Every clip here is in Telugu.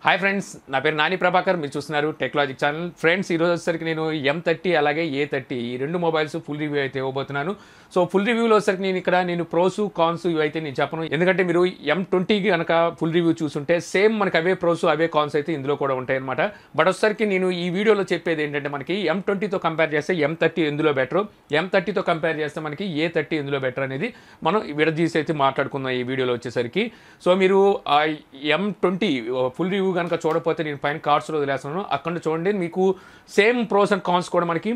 హాయ్ ఫ్రెండ్స్ నా పేరు నాని ప్రభాకర్ మీరు చూస్తున్నారు టెక్నాలజిక్ ఛానల్ ఫ్రెండ్స్ ఈరోజు వచ్చేసరికి నేను ఎం థర్టీ అలాగే ఏ థర్టీ ఈ రెండు మొబైల్స్ ఫుల్ రివ్యూ అయితే ఇవ్వబోతున్నాను సో ఫుల్ రివ్యూలో వచ్చేసరికి నేను ఇక్కడ నేను ప్రోస్ కాన్స్ ఇవి అయితే నేను చెప్పను ఎందుకంటే మీరు ఎం ట్వంటీకి కనుక ఫుల్ రివ్యూ చూస్తుంటే సేమ్ మనకి అవే ప్రోస్ అవే కాన్స్ అయితే ఇందులో కూడా ఉంటాయి అనమాట బట్ వచ్చేసరికి నేను ఈ వీడియోలో చెప్పేది ఏంటంటే మనకి ఎం ట్వంటీతో కంపేర్ చేస్తే ఎం థర్టీ ఎందులో బెటర్ ఎం థర్టీతో కంపేర్ చేస్తే మనకి ఏ థర్టీ ఎందులో బెటర్ అనేది మనం విడదీసి అయితే మాట్లాడుకుందాం ఈ వీడియోలో వచ్చేసరికి సో మీరు ఎం ట్వంటీ ఫుల్ రివ్యూ కనుక చూడకపోతే నేను పైన కార్డ్స్లో వదిలేస్తున్నాను అక్కడ చూడండి మీకు సేమ్ ప్రోస్ అండ్ కాన్స్ కూడా మనకి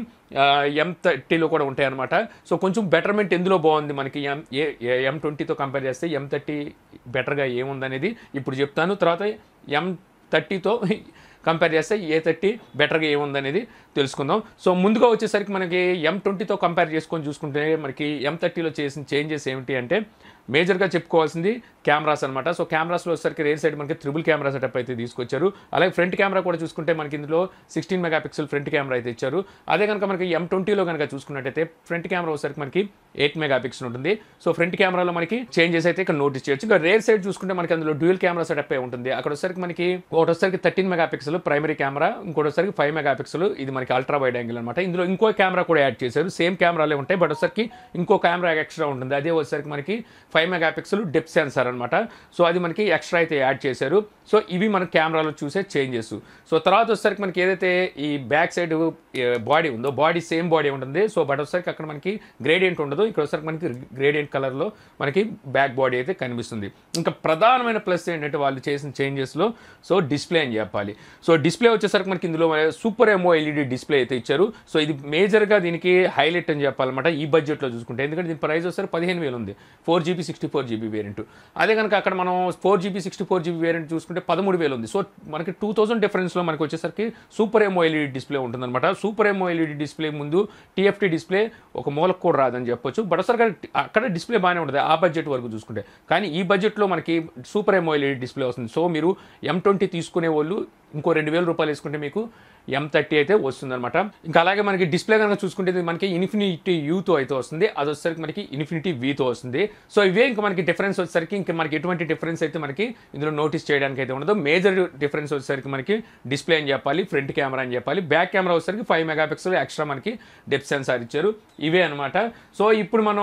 ఎం థర్టీలో కూడా ఉంటాయి అనమాట సో కొంచెం బెటర్మెంట్ ఎందులో బాగుంది మనకి ఎం ఏ ఎం ట్వంటీతో కంపేర్ చేస్తే ఎం థర్టీ బెటర్గా ఏముందనేది ఇప్పుడు చెప్తాను తర్వాత ఎం థర్టీతో కంపేర్ చేస్తే ఏ థర్టీ బెటర్గా ఏముందనేది తెలుసుకుందాం సో ముందుగా వచ్చేసరికి మనకి ఎం ట్వంటీతో కంపేర్ చేసుకొని చూసుకుంటే మనకి ఎం థర్టీలో చేసిన చేంజెస్ ఏమిటి అంటే మేజర్గా చెప్పుకోవాల్సింది కెమెరాస్ అనమాట సో కెమెరాస్లో వచ్చేసరికి రేర్ సైడ్ మనకి త్రిబుల్ కెమెరా సెటప్ అయితే తీసుకొచ్చారు అలాగే ఫ్రంట్ కెమెరా కూడా చూసుకుంటే మనకి ఇందులో sixteen megapixel front camera అయితే ఇచ్చారు అదే కనుక మనకి ఎం ట్వంటీలో కనుక చూసుకున్నట్టయితే ఫ్రంట్ కెమెరా వచ్చేసరికి మనకి ఎయిట్ మెగా పిక్సెల్ ఉంటుంది సో ఫ్రంట్ కెమెరాలో మనకి చేంజెస్ అయితే ఇక్కడ నోటీస్ చేయొచ్చు ఇంకా రేర్ సైడ్ చూసుకుంటే మనకి అందులో డ్యూయల్ కెమెరా సెటప్ అయి ఉంటుంది అక్కడ వచ్చేసరికి మనకి ఒకటి వచ్చేసరికి thirteen megapixel primary camera ఇంకోటి వచ్చేసరికి ఫైవ్ మెగా పిక్సెల్ ఇది మనకి అల్ట్రా వైడ్ యాంగిల్ అనమాట ఇందులో ఇంకో కెమెరా కూడా యాడ్ చేశారు సేమ్ కెమెరాలే ఉంటాయి బట్ వచ్చేసరికి ఇంకో కెమెరా ఎక్స్ట్రా ఉంటుంది అదే వచ్చేసరికి మనకి five megapixel depth sensor అనమాట సో అది మనకి ఎక్స్ట్రా అయితే యాడ్ చేశారు సో ఇవి మన కెమెరాలో చూసే చేంజెస్ సో తర్వాత వచ్చేసరికి మనకి ఏదైతే ఈ బ్యాక్ సైడ్ బాడీ ఉందో బాడీ సేమ్ బాడీ ఉంటుంది సో బట్ వచ్చేసరికి అక్కడ మనకి గ్రేడియంట్ ఉండదు ఇక్కడ వచ్చేసరికి మనకి గ్రేడియంట్ కలర్లో మనకి బ్యాక్ బాడీ అయితే కనిపిస్తుంది ఇంకా ప్రధానమైన ప్లస్ ఏంటంటే వాళ్ళు చేసిన చేంజెస్లో సో డిస్ప్లే అని చెప్పాలి సో డిస్ప్లే వచ్చేసరికి మనకి ఇందులో సూపర్ ఎమో ఎల్ఈడి డిస్ప్లే అయితే ఇచ్చారు సో ఇది మేజర్గా దీనికి హైలైట్ అని చెప్పాలన్నమాట ఈ బడ్జెట్లో చూసుకుంటే ఎందుకంటే దీని ప్రైస్ వచ్చేసరికి పదిహేను వేలు ఉంది four GB sixty four GB variant అదే కనుక అక్కడ మనం four GB sixty four GB variant చూసుకుంటే పదమూడు వేలు ఉంది సో మనకి టూ థౌసండ్ డిఫరెన్స్లో మనకి వచ్చేసరికి సూపర్ ఎమో ఎల్ఈడి డిస్ప్లే ఉంటుందన్నమాట సూపర్ ఎమో ఎల్ఈడి డిస్ప్లే ముందు టీఎఫ్టీ డిస్ప్లే ఒక మూలకు కూడా రాదని చెప్పొచ్చు బట్ అసలు అక్కడ డిస్ప్లే బాగానే ఉంటుంది ఆ బడ్జెట్ వరకు చూసుకుంటే కానీ ఈ బడ్జెట్లో మనకి సూపర్ ఎమో ఎల్ఈడి డిస్ప్లే వస్తుంది సో మీరు ఎం ట్వంటీ తీసుకునే వాళ్ళు ఇంకో రెండు వేల రూపాయలు వేసుకుంటే మీకు ఎం థర్టీ అయితే వస్తుందన్నమాట ఇంకా అలాగే మనకి డిస్ప్లే కనుక చూసుకుంటే ఇది మనకి ఇన్ఫినిటీ యూతో అయితే వస్తుంది అది వచ్చేసరికి మనకి ఇన్ఫినిటీ వీతో వస్తుంది సో ఇవే ఇంకా మనకి డిఫరెన్స్ వచ్చేసరికి ఇంకా మనకి ఎటువంటి డిఫరెన్స్ అయితే మనకి ఇందులో నోటీస్ చేయడానికి అయితే ఉండదు మేజర్ డిఫరెన్స్ వచ్చేసరికి మనకి డిస్ప్లే అని చెప్పాలి ఫ్రంట్ కెమెరా అని చెప్పాలి బ్యాక్ కెమెరా వచ్చేసరికి ఫైవ్ మెగా పిక్సెల్ ఎక్స్ట్రా మనకి డెప్ సెన్సార్ ఇచ్చారు ఇవే అనమాట సో ఇప్పుడు మనం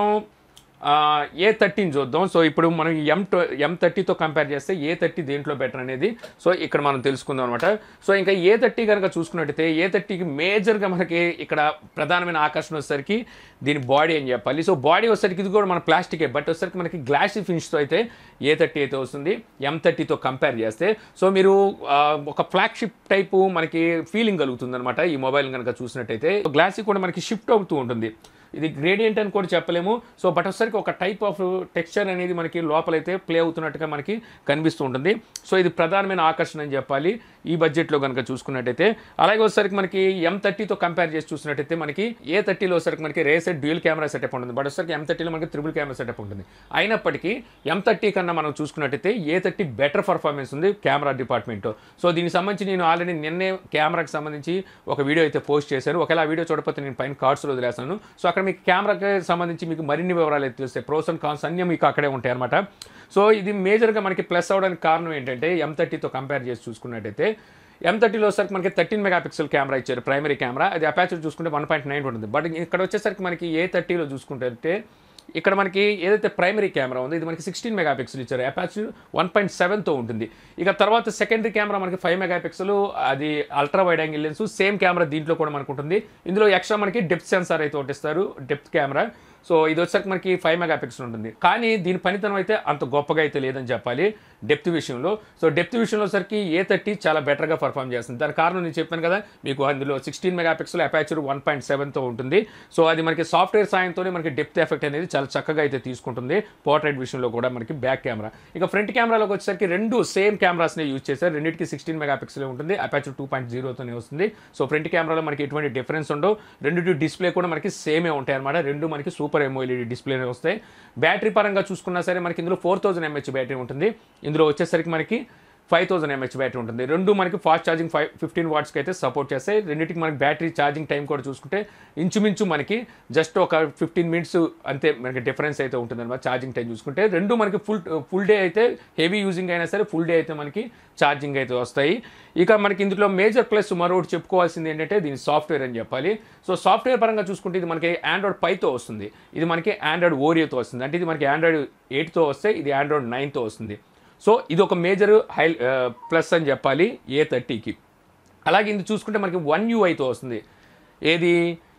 ఏ థర్టీని చూద్దాం సో ఇప్పుడు మనం ఎం ఎం థర్టీతో కంపేర్ చేస్తే ఏ థర్టీ దేంట్లో బెటర్ అనేది సో ఇక్కడ మనం తెలుసుకుందాం అనమాట సో ఇంకా ఏ థర్టీ కనుక చూసుకున్నట్టయితే ఏ థర్టీకి మేజర్గా మనకి ఇక్కడ ప్రధానమైన ఆకర్షణ వచ్చేసరికి దీని బాడీ అని చెప్పాలి సో బాడీ వచ్చేసరికి ఇది కూడా మన ప్లాస్టికే బట్ వచ్చేసరికి మనకి గ్లాసీ ఫినిష్తో అయితే ఏ థర్టీ అయితే వస్తుంది ఎం థర్టీతో కంపేర్ చేస్తే సో మీరు ఒక ఫ్లాగ్షిప్ టైపు మనకి ఫీలింగ్ కలుగుతుంది అనమాట ఈ మొబైల్ కనుక చూసినట్టయితే గ్లాసీ కూడా మనకి షిఫ్ట్ అవుతూ ఉంటుంది ఇది గ్రేడియంట్ అని కూడా చెప్పలేము సో బట్ వచ్చేసరికి ఒక టైప్ ఆఫ్ టెక్స్చర్ అనేది మనకి లోపలైతే ప్లే అవుతున్నట్టుగా మనకి కనిపిస్తూ ఉంటుంది సో ఇది ప్రధానమైన ఆకర్షణ అని చెప్పాలి ఈ బడ్జెట్లో కనుక చూసుకున్నట్టయితే అలాగే వచ్చేసరికి మనకి ఎం థర్టీతో కంపేర్ చేసి చూసినట్టయితే మనకి ఏ థర్టీలో వచ్చేసరికి మనకి రేసెట్ డ్యూయల్ కెమెరా సెటప్ ఉంటుంది బట్ వచ్చేసరికి ఎం థర్టీలో మనకి త్రిబుల్ కెమెరా సెటప్ ఉంటుంది అయినప్పటికీ ఎం థర్టీ కన్నా మనం చూసుకున్నట్టయితే ఏ థర్టీ బెటర్ పర్ఫార్మెన్స్ ఉంది కెమెరా డిపార్ట్మెంట్ సో దీనికి సంబంధించి నేను ఆల్రెడీ నిన్నే కెమెరాకి సంబంధించి ఒక వీడియో అయితే పోస్ట్ చేశాను ఒకవేళ ఆ వీడియో చూడకపోతే నేను పైన కార్డ్స్లో వదిలేస్తాను సో అక్కడ మీకు కెమెరాకి సంబంధించి మీకు మరిన్ని వివరాలు అయితే తెలుస్తాయి ప్రోస్ అండ్ కాన్స్ అన్నీ మీకు అక్కడే ఉంటాయి అనమాట సో ఇది మేజర్గా మనకి ప్లస్ అవడానికి కారణం ఏంటంటే ఎం థర్టీతో కంపేర్ చేసి చూసుకున్నట్టయితే ఎం థర్టీలో వచ్చేసరికి మనకి థర్టీన్ మెగా పిక్సెల్ కెమెరా ఇచ్చారు ప్రైమరీ కెమెరా అది అపాచర్ చూసుకుంటే వన్ పాయింట్ నైన్ ఉంటుంది బట్ ఇక్కడ వచ్చేసరికి మనకి ఏ థర్టీలో చూసుకుంటే ఇక్కడ మనకి ఏదైతే ప్రైమరీ కెమెరా ఉందో ఇది మనకి సిక్స్టీన్ మెగా పిక్సెల్ ఇచ్చారు అపాచ్ వన్ పాయింట్ సెవెన్తో ఉంటుంది ఇక తర్వాత సెకండరీ కెమెరా మనకి ఫైవ్ మెగా పిక్సెల్ అది ultra wide angle lens same camera దీంట్లో కూడా మనకు ఉంటుంది ఇందులో ఎక్స్ట్రా మనకి డెప్త్ సెన్సార్ అయితే ఒకటిస్తారు డెప్త్ కెమెరా సో ఇది వచ్చేసరికి మనకి ఫైవ్ మెగా పిక్సెల్ ఉంటుంది కానీ దీని పనితనం అయితే అంత గొప్పగా అయితే లేదని చెప్పాలి డెప్త్ విషయంలో సో డెప్త్ విషయంలో సరికి ఏ థర్టీ చాలా బెటర్గా పర్ఫామ్ చేస్తుంది దాని కారణం నేను చెప్పాను కదా మీకు అందులో sixteen megapixel aperture one point సెవెన్తో ఉంటుంది సో అది మనకి సాఫ్ట్వేర్ సాయంతోనే మనకి డెప్త్ ఎఫెక్ట్ అనేది చాలా చక్కగా అయితే తీసుకుంటుంది పోర్ట్రైట్ విషయంలో కూడా మనకి బ్యాక్ కెమెరా ఇక ఫ్రంట్ కెమెరాలోకి వచ్చేసరికి రెండు సేమ్ కెమెరాస్ని యూజ్ చేశారు రెండింటికి సిక్స్టీన్ మెగా పిక్సెల్ ఉంటుంది అపాచర్ టూ పాయింట్ జీరోతోనే వస్తుంది సో ఫ్రంట్ కెమెరాలో మనకి ఎటువంటి డిఫరెన్స్ ఉండవు రెండు డిస్ప్లే కూడా మనకి సేమే ఉంటాయి అనమాట రెండు మనకి సూపర్ ఎమోఎల్ఈడి డిస్ప్లేనే వస్తాయి బ్యాటరీ పరంగా చూసుకున్నా సరే మనకి ఇందులో ఫోర్ థౌసండ్ ఎంహెచ్ బ్యాటరీ ఉంటుంది ఇందులో వచ్చేసరికి మనకి ఫైవ్ థౌసండ్ ఎంహెచ్ బ్యాటరీ ఉంటుంది రెండు మనకి ఫాస్ట్ ఛార్జింగ్ ఫైవ్ ఫిఫ్టీన్ వాట్స్కి అయితే సపోర్ట్ చేస్తాయి రెండింటికి మనకి బ్యాటరీ ఛార్జింగ్ టైం కూడా చూసుకుంటే ఇంచుమించు మనకి జస్ట్ ఒక ఫిఫ్టీన్ మినిట్స్ అంతే మనకి డిఫరెన్స్ అయితే ఉంటుంది అనమాట ఛార్జింగ్ టైం చూసుకుంటే రెండు మనకి ఫుల్ ఫుల్ డే అయితే హెవీ యూజింగ్ అయినా సరే ఫుల్ డే అయితే మనకి ఛార్జింగ్ అయితే వస్తాయి ఇక మనకి ఇందులో మేజర్ ప్లస్ మరొకటి చెప్పుకోవాల్సింది ఏంటంటే దీని సాఫ్ట్వేర్ అని చెప్పాలి సో సాఫ్ట్వేర్ పరంగా చూసుకుంటే ఇది మనకి ఆండ్రాయిడ్ పైతో వస్తుంది ఇది మనకి ఆండ్రాయిడ్ ఓరియోతో వస్తుంది అంటే ఇది మనకి ఆండ్రాయిడ్ ఎయిట్తో వస్తే ఇది ఆండ్రాయిడ్ నైన్తో వస్తుంది సో ఇది ఒక మేజర్ హై ప్లస్ అని చెప్పాలి ఏ థర్టీకి అలాగే ఇది చూసుకుంటే మనకి వన్ యూఐతో వస్తుంది ఏది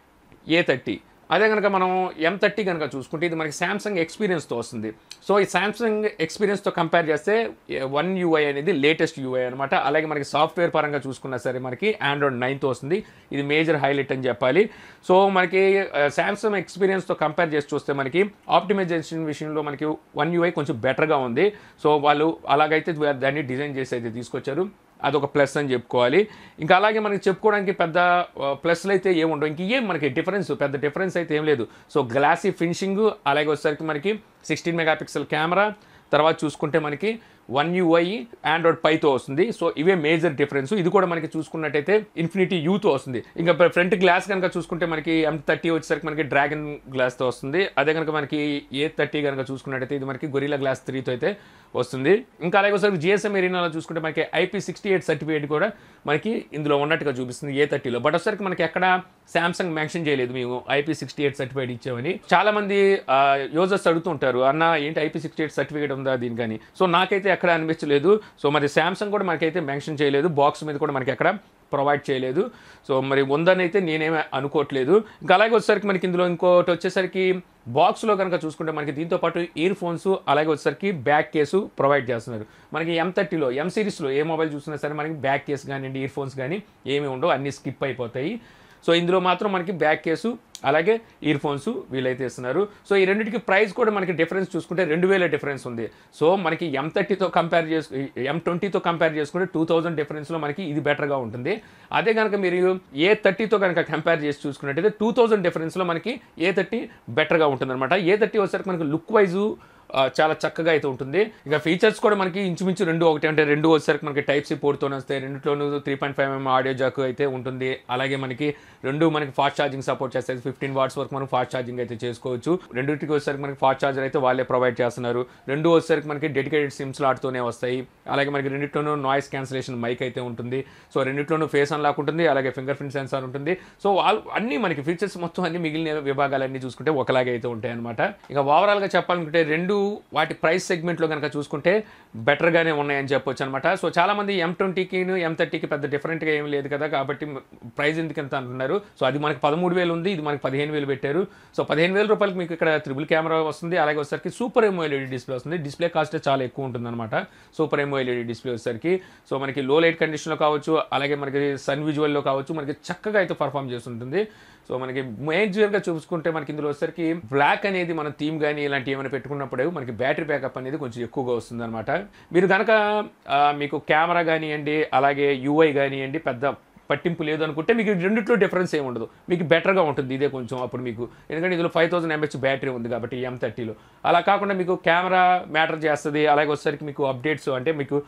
ఏ థర్టీ అదే కనుక మనం ఎం థర్టీ కనుక చూసుకుంటే ఇది మనకి శాంసంగ్ ఎక్స్పీరియన్స్తో వస్తుంది సో ఈ శాంసంగ్ ఎక్స్పీరియన్స్తో కంపేర్ చేస్తే వన్ యూఐ అనేది లేటెస్ట్ యూఐ అనమాట అలాగే మనకి సాఫ్ట్వేర్ పరంగా చూసుకున్నా సరే మనకి ఆండ్రాయిడ్ నైన్తో వస్తుంది ఇది మేజర్ హైలైట్ అని చెప్పాలి సో మనకి శాంసంగ్ ఎక్స్పీరియన్స్తో కంపేర్ చేసి చూస్తే మనకి ఆప్టిమైజేషన్ విషయంలో మనకి వన్ యూఐ కొంచెం బెటర్గా ఉంది సో వాళ్ళు అలాగైతే దాన్ని డిజైన్ చేసి అయితే తీసుకొచ్చారు అదొక ప్లస్ అని చెప్పుకోవాలి ఇంకా అలాగే మనకి చెప్పుకోవడానికి పెద్ద ప్లస్లు అయితే ఏముండవు ఇంక ఏం మనకి డిఫరెన్స్ పెద్ద డిఫరెన్స్ అయితే ఏం లేదు సో గ్లాసీ ఫినిషింగ్ అలాగే వచ్చేసరికి మనకి సిక్స్టీన్ మెగాపిక్సెల్ కెమెరా తర్వాత చూసుకుంటే మనకి వన్ యూఐ ఆండ్రాయిడ్ పైతో వస్తుంది సో ఇవే మేజర్ డిఫరెన్స్ ఇది కూడా మనకి చూసుకున్నట్టయితే ఇన్ఫినిటీ యూతో వస్తుంది ఇంకా ఫ్రంట్ గ్లాస్ కనుక చూసుకుంటే మనకి ఎం థర్టీ వచ్చేసరికి మనకి డ్రాగన్ గ్లాస్తో వస్తుంది అదే కనుక మనకి ఏ థర్టీ కనుక చూసుకున్నట్టయితే ఇది మనకి గొరిలా గ్లాస్ త్రీతో అయితే వస్తుంది ఇంకా అలాగే ఒకసారి జిఎస్ఎం ఎరీనాలో చూసుకుంటే మనకి ఐపీ సిక్స్టీ ఎయిట్ సర్టిఫికేట్ కూడా మనకి ఇందులో ఉన్నట్టుగా చూపిస్తుంది ఏ థర్టీలో బట్ ఒకసారికి మనకి ఎక్కడ శాంసంగ్ మెన్షన్ చేయలేదు మేము ఐపీ సిక్స్టీ ఎయిట్ సర్టిఫికేట్ ఇచ్చామని చాలా మంది యూజర్స్ అడుగుతుంటారు అన్న ఏంటి ఐపీ సిక్స్టీ ఎయిట్ సర్టిఫికేట్ ఉందా దీనికని సో నాకైతే ఎక్కడ అనిపించలేదు సో మరి శాంసంగ్ కూడా మనకైతే మెన్షన్ చేయలేదు బాక్స్ మీద కూడా మనకి ఎక్కడ ప్రొవైడ్ చేయలేదు సో మరి ఉందని అయితే నేనేమి అనుకోవట్లేదు ఇంకా అలాగే వచ్చేసరికి మనకి ఇందులో ఇంకోటి వచ్చేసరికి బాక్స్లో కనుక చూసుకుంటే మనకి దీంతో పాటు ఇయర్ ఫోన్స్ అలాగే వచ్చేసరికి బ్యాక్ కేసు ప్రొవైడ్ చేస్తున్నారు మనకి ఎం థర్టీలో ఎం సిరీస్లో ఏ మొబైల్ చూసినా సరే మనకి బ్యాక్ కేసు కానివ్వండి ఇయర్ ఫోన్స్ కానీ ఏమి ఉండవు అన్నీ స్కిప్ అయిపోతాయి సో ఇందులో మాత్రం మనకి బ్యాక్ కేసు అలాగే ఇయర్ ఫోన్స్ వీలైతే ఇస్తున్నారు సో ఈ రెండింటికి ప్రైస్ కూడా మనకి డిఫరెన్స్ చూసుకుంటే రెండు వేల డిఫరెన్స్ ఉంది సో మనకి ఎం థర్టీతో కంపేర్ చేసు ఎం ట్వంటీతో కంపేర్ చేసుకుంటే టూ థౌజండ్ డిఫరెన్స్లో మనకి ఇది బెటర్గా ఉంటుంది అదే కనుక మీరు ఏ థర్టీతో కనుక కంపేర్ చేసి చూసుకున్నట్టయితే టూ థౌజండ్ డిఫరెన్స్లో మనకి ఏ థర్టీ బెటర్గా ఉంటుంది అనమాట ఏ థర్టీ వచ్చేసరికి మనకి లుక్ వైజు ఆ, చాలా చక్కగా అయితే ఉంటుంది ఇక ఫీచర్స్ కూడా మనకి ఇంచుమించు రెండు ఒకటి అంటే రెండు వచ్చేసరికి మనకి టైప్ సి పోర్ట్తో వస్తాయి రెండులోనూ three point five MM audio jack అయితే ఉంటుంది అలాగే మనకి రెండు మనకి ఫాస్ట్ ఛార్జింగ్ సపోర్ట్ చేస్తాయి ఫిఫ్టీన్ వాట్స్ వరకు మనం ఫాస్ట్ ఛార్జింగ్ అయితే చేసుకోవచ్చు రెండింటికి వచ్చేసరికి మనకి ఫాస్ట్ ఛార్జర్ అయితే వాళ్ళే ప్రొవైడ్ చేస్తున్నారు రెండు వచ్చేసరికి మనకి డెడికేటెడ్ సిమ్ స్లాట్తోనే వస్తాయి అలాగే మనకి రెండిట్లోనూ నాయిస్ క్యాన్సిలేషన్ మైక్ అయితే ఉంటుంది సో రెండిట్లోనూ ఫేస్ అన్లాక్ ఉంటుంది అలాగే ఫింగర్ ప్రింట్ సెన్సార్ ఉంటుంది సో వాళ్ళు అన్ని మనకి ఫీచర్స్ మొత్తం అన్ని మిగిలిన విభాగాలన్నీ చూసుకుంటే ఒకలాగే అయితే ఉంటాయి అనమాట ఇక ఓవరాల్గా చెప్పాలనుకుంటే రెండు వాటి ప్రైస్ సెగ్మెంట్లో కనుక చూసుకుంటే బెటర్గానే ఉన్నాయని చెప్పొచ్చు అనమాట సో చాలామంది ఎం ట్వంటీకి ఎం థర్టీకి పెద్ద డిఫరెంట్గా ఏం లేదు కదా కాబట్టి ప్రైస్ ఎందుకు ఎంత అంటున్నారు సో అది మనకి పదమూడు వేలు ఉంది ఇది మనకి పదిహేను వేలు పెట్టారు సో పదిహేను వేల రూపాయలకి మీకు ఇక్కడ త్రిబుల్ కెమెరా వస్తుంది అలాగే వచ్చేసరికి సూపర్ ఎమో ఎల్ఈడి డిస్ప్లే వస్తుంది డిస్ప్లే కాస్ట్ చాలా ఎక్కువ ఉంటుంది అనమాట సూపర్ ఎమో ఎల్ఈడి డిస్ప్లే వచ్చేసరికి సో మనకి లో లైట్ కండిషన్లో కావచ్చు అలాగే మనకి సన్ విజువల్లో కావచ్చు మనకి చక్కగా అయితే పర్ఫామ్ చేస్తుంటుంది సో మనకి మేజర్గా చూసుకుంటే మనకి ఇందులో వచ్చేసరికి బ్లాక్ అనేది మన థీమ్ కానీ ఇలాంటి ఏమైనా పెట్టుకున్నప్పుడు మనకి బ్యాటరీ బ్యాకప్ అనేది కొంచెం ఎక్కువగా వస్తుంది అనమాట మీరు కనుక ఆ, మీకు కెమెరా కానివ్వండి అలాగే యూఐ కానివ్వండి పెద్ద పట్టింపు లేదు అనుకుంటే మీకు రెండిట్లో డిఫరెన్స్ ఏమి ఉండదు మీకు బెటర్గా ఉంటుంది ఇదే కొంచెం అప్పుడు మీకు ఎందుకంటే ఇందులో ఫైవ్ థౌసండ్ ఎంహెచ్ బ్యాటరీ ఉంది కాబట్టి ఎం థర్టీలో అలా కాకుండా మీకు కెమెరా మ్యాటర్ చేస్తుంది అలాగే వచ్చేసరికి మీకు అప్డేట్స్ అంటే మీకు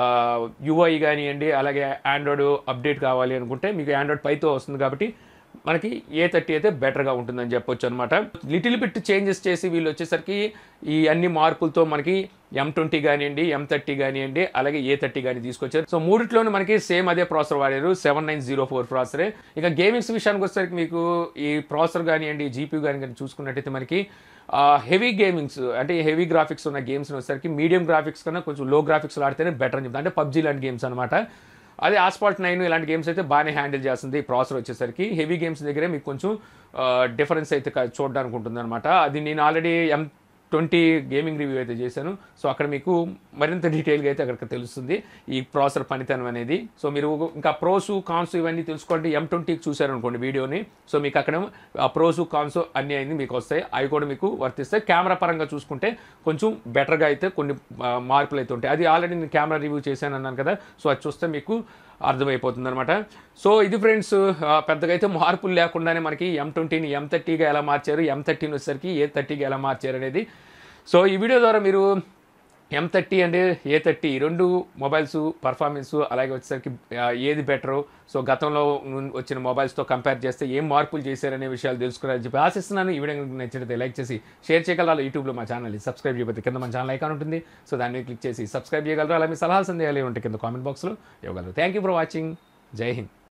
యూఐ కానివ్వండి అలాగే ఆండ్రాయిడ్ అప్డేట్ కావాలి అనుకుంటే మీకు ఆండ్రాయిడ్ పైతో వస్తుంది కాబట్టి మనకి ఏ థర్టీ అయితే బెటర్గా ఉంటుందని చెప్పొచ్చు అనమాట లిటిల్ బిట్ చేంజెస్ చేసి వీళ్ళు వచ్చేసరికి ఈ అన్ని మార్పులతో మనకి ఎం ట్వంటీ కానివ్వండి ఎం థర్టీ కానివ్వండి అలాగే ఏ థర్టీ కానీ తీసుకొచ్చారు సో మూడిట్లోనూ మనకి సేమ్ అదే ప్రాసెసర్ వాడారు సెవెన్ నైన్ జీరో ఫోర్ ప్రాసెసరే ఇక గేమింగ్స్ విషయానికి వచ్చేసరికి మీకు ఈ ప్రాసెసర్ కానివ్వండి జీపీ కానీ కానీ చూసుకున్నట్టయితే మనకి హెవీ గేమింగ్స్ అంటే హెవీ గ్రాఫిక్స్ ఉన్న గేమ్స్ వచ్చేసరికి మీడియం గ్రాఫిక్స్ కన్నా కొంచెం లో గ్రాఫిక్స్ ఆడితేనే బెటర్ అని చెప్తాను అంటే పబ్జీ లాంటి గేమ్స్ అనమాట అదే ఆస్పాల్ట్ నైన్ ఇలాంటి గేమ్స్ అయితే బాగానే హ్యాండిల్ చేస్తుంది ఈ ప్రాసెసర్ వచ్చేసరికి హెవీ గేమ్స్ దగ్గరే మీకు కొంచెం డిఫరెన్స్ అయితే క- చూడడానికి ఉంటుంది అనమాట అది నేను already M twenty gaming review అయితే చేశాను సో అక్కడ మీకు మరింత డీటెయిల్గా అయితే అక్కడ తెలుస్తుంది ఈ ప్రాసెసర్ పనితనం అనేది సో మీరు ఇంకా ప్రోస్ కాన్స్ ఇవన్నీ తెలుసుకోండి ఎం ట్వంటీకి చూసారనుకోండి వీడియోని సో మీకు అక్కడ ఆ ప్రోస్ కాన్స్ అన్నీ అయింది మీకు వస్తాయి అవి కూడా మీకు వర్తిస్తాయి కెమెరా పరంగా చూసుకుంటే కొంచెం బెటర్గా అయితే కొన్ని ఆ, మార్పులు అయితే ఉంటాయి అది ఆల్రెడీ నేను కెమెరా రివ్యూ చేశాను అన్నాను కదా సో అది చూస్తే మీకు అర్థమైపోతుంది అనమాట సో ఇది ఫ్రెండ్స్ పెద్దగా అయితే మార్పులు లేకుండానే మనకి ఎం ట్వంటీని ఎం థర్టీగా ఎలా మార్చారు ఎం థర్టీని వచ్చేసరికి ఏ థర్టీగా ఎలా మార్చారు అనేది సో ఈ వీడియో ద్వారా మీరు M thirty and A thirty ఈ రెండు మొబైల్స్ పర్ఫార్మెన్స్ అలాగే వచ్చేసరికి ఆ, ఏది బెటరు సో గతంలో నున్- వచ్చిన మొబైల్స్తో కంపేర్ చేస్తే ఏం మార్పులు చేశారనే విషయాలు తెలుసుకున్నారని చెప్పి ఆశిస్తున్నాను ఈ వీడియో కనుక నచ్చినట్లయితే లైక్ చేసి షేర్ చేయగలరు యూట్యూబ్లో మా ఛానల్ సబ్స్క్రైబ్ చేయబోతే కింద మన ఛానల్ ఐకాన్ ఉంటుంది సో దాన్ని క్లిక్ చేసి సబ్స్క్రైబ్ చేయగలరు అలా మీ సలహాలు సందేహాలు ఉంటే కింద కామెంట్ బాక్స్లో ఇవ్వగలరు థ్యాంక్ యూ ఫర్ వాచింగ్ జై హింద్